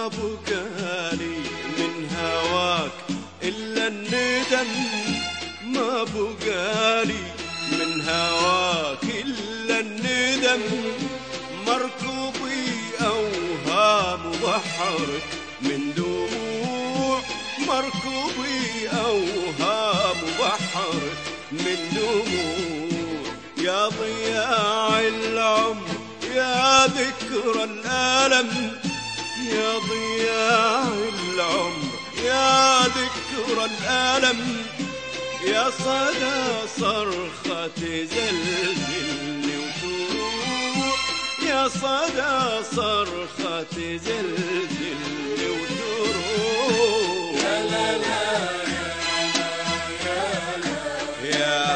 بقالي من هواك إلا الندم ما بقالي من هواك إلا الندم مركوبي أوهام بحرك من دموع مركوبي أوهام بحرك من دموع يا ضياع العمر يا ذكر الألم يا ضياع العمر يا ذكر الألم يا صدى صرخة تزلزلني وتروح يا صدى صرخة تزلزلني وتروح لا لا لا يا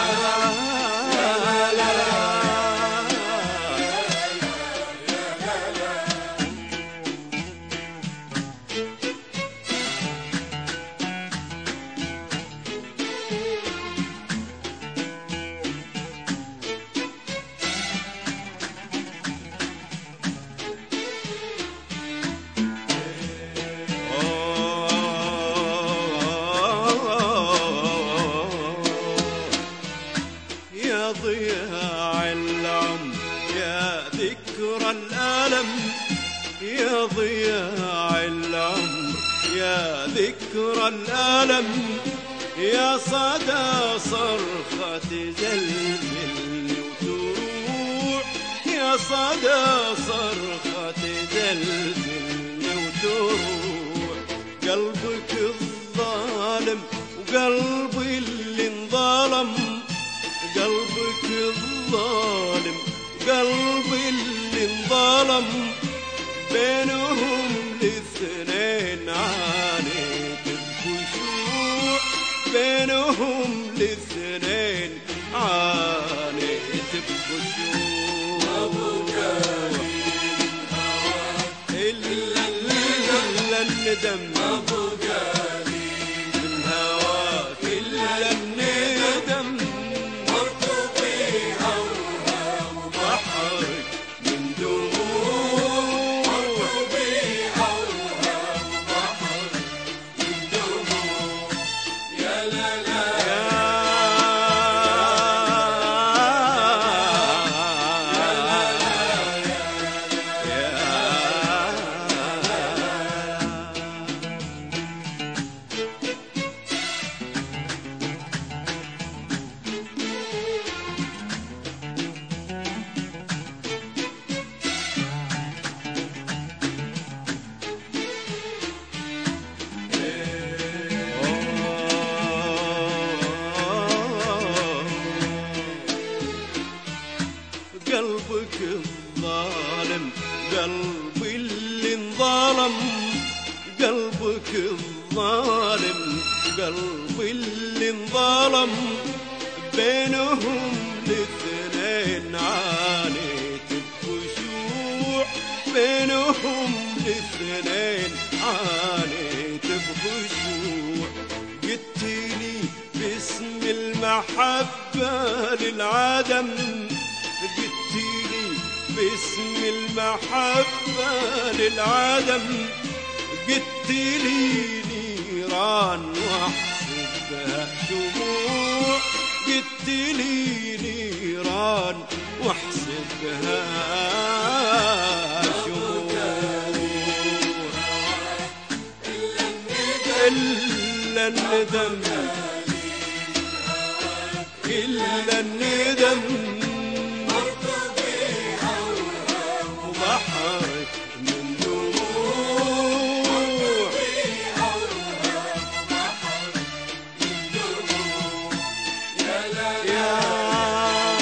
يا ضياع العمر يا ذكر الألم يا ضياع العمر يا ذكر الألم يا صدى صرخة تزلزلني وتروح يا صدى صرخة تزلزلني وتروح قلبك الظالم وقلبي اللي انظلم قلبك الظالم قلبي اللي انظلم بينهم الاثنين عانيت بخشوع بينهم الاثنين عانيت بخشوع إلا إلا الندم من هواك إلا الندم بحرك من دموع يا لا لا قلبك الظالم قلبي اللي انظلم قلبك الظالم قلبي اللي انظلم بينهم الاثنين عانيت بخشوع بينهم الاثنين عانيت بخشوع قلتلي باسم المحبة للعدم قلتلي باسم المحبة للعدم قلتلي نيران واحسبها شموع قلتلي نيران واحسبها شموع إلا الندم إلا الندم وبحرك من دموع يا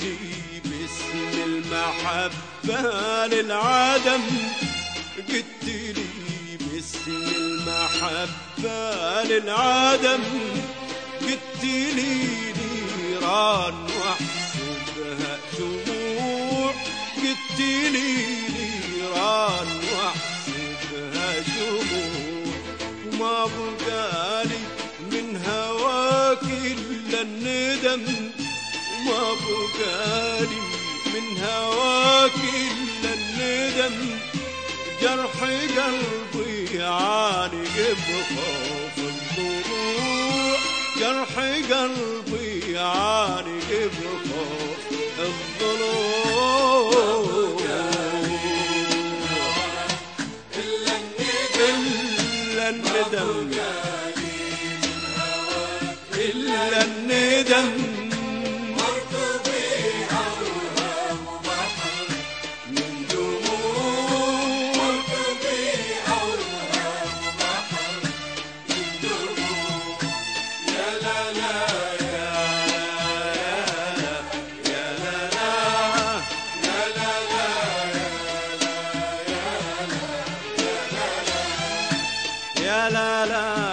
لي باسم المحبة للعدم قلت لي باسم المحبة للعدم قلت لي نيران واحسبها شموع قلت لي نيران واحسبها شموع وما بقالي من هواك إلا الندم وما بقالي من هواك إلا الندم جرح قلبي يعانق بخوف الضلوع جرح قلبي يعانق بخوف الضلوع إلا الندم إلا الندم من دموع يا لا لا يا يا لا لا يا لا لا يا لا لا